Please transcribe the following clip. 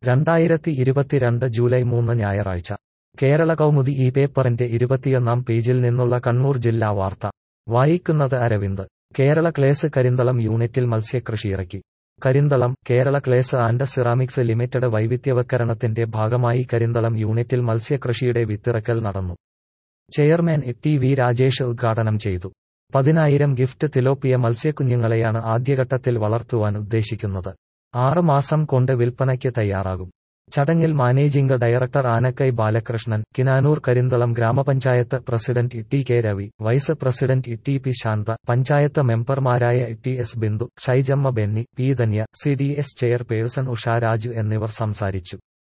രണ്ടായിരത്തി ഇരുപത്തിരണ്ട് ജൂലൈ മൂന്ന് ഞായറാഴ്ച കേരള കൗമുദി ഈ പേപ്പറിന്റെ ഇരുപത്തിയൊന്നാം പേജിൽ നിന്നുള്ള കണ്ണൂർ ജില്ലാ വാർത്ത വായിക്കുന്നത് അരവിന്ദ് കേരള ക്ലേസ് കരിന്തളം യൂണിറ്റിൽ മത്സ്യകൃഷിയിറക്കി Karinthalam Kerala clays and ceramics limited വൈവിധ്യവൽക്കരണത്തിന്റെ ഭാഗമായി കരിന്തളം യൂണിറ്റിൽ മത്സ്യകൃഷിയുടെ വിത്തിറക്കൽ നടന്നു ചെയർമാൻ ടി വി രാജേഷ് ഉദ്ഘാടനം ചെയ്തു പതിനായിരം ഗിഫ്റ്റ് തിലോപ്പിയ മത്സ്യക്കുഞ്ഞുങ്ങളെയാണ് ആദ്യഘട്ടത്തിൽ വളർത്തുവാൻ ഉദ്ദേശിക്കുന്നത് ആറ് മാസം കൊണ്ട് വിൽപ്പനയ്ക്ക് തയ്യാറാകും ചടങ്ങിൽ മാനേജിംഗ് ഡയറക്ടർ ആനക്കൈ ബാലകൃഷ്ണൻ കിനാനൂർ കരിന്തളം ഗ്രാമപഞ്ചായത്ത് president T K Ravi vice president T P Shantha panchayat മെമ്പർമാരായ T S Bindu Shaijamma Benny P Dhanya C D S chairperson Usharaju എന്നിവർ സംസാരിച്ചു